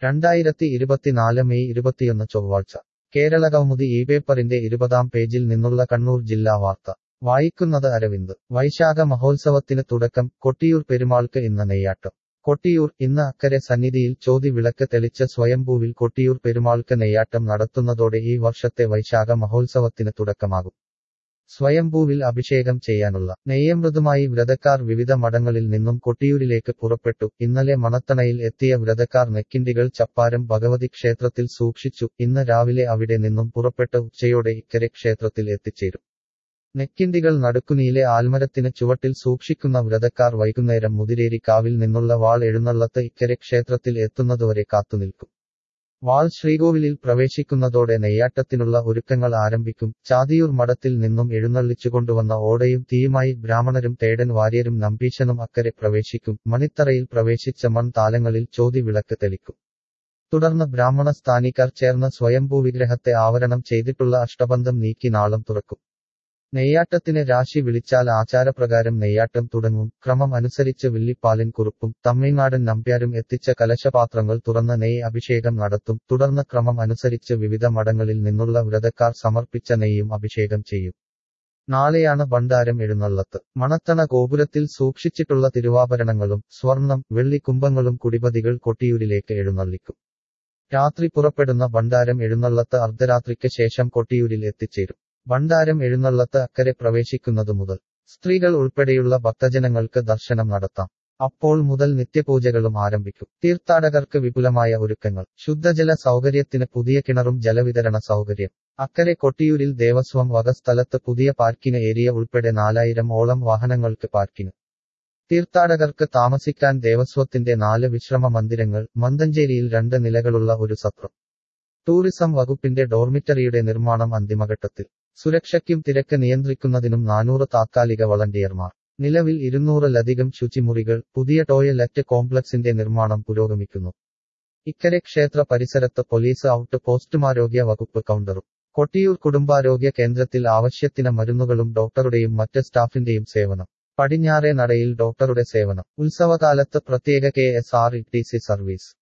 രണ്ടായിരത്തി ഇരുപത്തിനാല് മെയ് ഇരുപത്തിയൊന്ന് ചൊവ്വാഴ്ച കേരള കൗമുദി ഈ പേപ്പറിന്റെ ഇരുപതാം പേജിൽ നിന്നുള്ള കണ്ണൂർ ജില്ലാ വാർത്ത വായിക്കുന്നത് അരവിന്ദ് വൈശാഖ മഹോത്സവത്തിന് തുടക്കം കൊട്ടിയൂർ പെരുമാൾക്ക് ഇന്ന് നെയ്യാട്ടം കൊട്ടിയൂർ ഇന്ന് അക്കരെ സന്നിധിയിൽ ചോതി വിളക്ക് തെളിച്ച സ്വയംഭൂവിൽ കൊട്ടിയൂർ പെരുമാൾക്ക് നെയ്യാട്ടം നടത്തുന്നതോടെ ഈ വർഷത്തെ വൈശാഖ മഹോത്സവത്തിന് തുടക്കമാകും സ്വയംഭൂവിൽ അഭിഷേകം ചെയ്യാനുള്ള നെയ്യമൃതുമായി വ്രതക്കാർ വിവിധ മഠങ്ങളിൽ നിന്നും കൊട്ടിയൂരിലേക്ക് പുറപ്പെട്ടു ഇന്നലെ മണത്തണയിൽ എത്തിയ വ്രതക്കാർ നെക്കിണ്ടികൾ ചപ്പാരം ഭഗവതി ക്ഷേത്രത്തിൽ സൂക്ഷിച്ചു ഇന്ന് രാവിലെ അവിടെ നിന്നും പുറപ്പെട്ട ഉച്ചയോടെ ഇക്കരെ ക്ഷേത്രത്തിൽ എത്തിച്ചേരും നെക്കിണ്ടികൾ നടുക്കുനിയിലെ ആൽമരത്തിന് ചുവട്ടിൽ സൂക്ഷിക്കുന്ന വ്രതക്കാർ വൈകുന്നേരം മുതിരേരി കാവിൽ നിന്നുള്ള വാൾ എഴുന്നള്ളത്ത് ഇക്കരെ ക്ഷേത്രത്തിൽ എത്തുന്നതുവരെ കാത്തുനിൽക്കും വാൾ ശ്രീകോവിലിൽ പ്രവേശിക്കുന്നതോടെ നെയ്യാട്ടത്തിനുള്ള ഒരുക്കങ്ങൾ ആരംഭിക്കും ചാതിയൂർ മഠത്തിൽ നിന്നും എഴുന്നള്ളിച്ചുകൊണ്ടുവന്ന ഓടയും തീയുമായി ബ്രാഹ്മണരും തേടൻ വാര്യരും നമ്പീശനും അക്കരെ പ്രവേശിക്കും മണിത്തറയിൽ പ്രവേശിച്ച മൺ താലങ്ങളിൽ ചോതി വിളക്ക് തെളിക്കും തുടർന്ന് ബ്രാഹ്മണ സ്ഥാനികർ ചേർന്ന് സ്വയംഭൂ വിഗ്രഹത്തെ ആവരണം ചെയ്തിട്ടുള്ള അഷ്ടബന്ധം നീക്കി നാളം തുറക്കും നെയ്യാട്ടത്തിന് രാശി വിളിച്ചാൽ ആചാരപ്രകാരം നെയ്യാട്ടം തുടങ്ങും ക്രമം അനുസരിച്ച് വില്ലിപ്പാലിൻ കുറുപ്പും തമിഴ്നാടൻ നമ്പ്യാരും എത്തിച്ച കലശപാത്രങ്ങൾ തുറന്ന് നെയ്യ് അഭിഷേകം നടത്തും തുടർന്ന് ക്രമം അനുസരിച്ച് വിവിധ മഠങ്ങളിൽ നിന്നുള്ള വ്രതക്കാർ സമർപ്പിച്ച നെയ്യും അഭിഷേകം ചെയ്യും നാളെയാണ് ഭണ്ഡാരം എഴുന്നള്ളത്ത് മണത്തണ ഗോപുരത്തിൽ സൂക്ഷിച്ചിട്ടുള്ള തിരുവാഭരണങ്ങളും സ്വർണം വെള്ളി കുംഭങ്ങളും കുടിപതികൾ കൊട്ടിയൂരിലേക്ക് എഴുന്നള്ളിക്കും രാത്രി പുറപ്പെടുന്ന ഭണ്ഡാരം എഴുന്നള്ളത്ത് അർദ്ധരാത്രിക്ക് ശേഷം കൊട്ടിയൂരിൽ എത്തിച്ചേരും ഭണ്ഡാരം എഴുന്നള്ളത്ത് അക്കരെ പ്രവേശിക്കുന്നതു മുതൽ സ്ത്രീകൾ ഉൾപ്പെടെയുള്ള ഭക്തജനങ്ങൾക്ക് ദർശനം നടത്താം അപ്പോൾ മുതൽ നിത്യപൂജകളും ആരംഭിക്കും തീർത്ഥാടകർക്ക് വിപുലമായ ഒരുക്കങ്ങൾ ശുദ്ധജല സൗകര്യത്തിന് പുതിയ കിണറും ജലവിതരണ സൗകര്യം അക്കരെ കൊട്ടിയൂരിൽ ദേവസ്വം വക സ്ഥലത്ത് പുതിയ പാർക്കിംഗ് ഏരിയ ഉൾപ്പെടെ നാലായിരം ഓളം വാഹനങ്ങൾക്ക് പാർക്കിംഗ് തീർത്ഥാടകർക്ക് താമസിക്കാൻ ദേവസ്വത്തിന്റെ നാല് വിശ്രമ മന്ദിരങ്ങൾ മന്തഞ്ചേരിയിൽ രണ്ട് നിലകളുള്ള ഒരു സത്രം ടൂറിസം വകുപ്പിന്റെ ഡോർമിറ്ററിയുടെ നിർമ്മാണം അന്തിമഘട്ടത്തിൽ സുരക്ഷയ്ക്കും തിരക്ക് നിയന്ത്രിക്കുന്നതിനും നാനൂറ് താത്കാലിക വളണ്ടിയർമാർ നിലവിൽ ഇരുന്നൂറിലധികം ശുചിമുറികൾ പുതിയ ടോയ്ലറ്റ് കോംപ്ലക്സിന്റെ നിർമ്മാണം പുരോഗമിക്കുന്നു ഇക്കരെ ക്ഷേത്ര പരിസരത്ത് പോലീസ് ഔട്ട് പോസ്റ്റുമാരോഗ്യ വകുപ്പ് കൗണ്ടറും കൊട്ടിയൂർ കുടുംബാരോഗ്യ കേന്ദ്രത്തിൽ ആവശ്യത്തിന് മരുന്നുകളും ഡോക്ടറുടെയും മറ്റ് സ്റ്റാഫിന്റെയും സേവനം പടിഞ്ഞാറേ നടയിൽ ഡോക്ടറുടെ സേവനം ഉത്സവകാലത്ത് പ്രത്യേക K S R T C സി സർവീസ്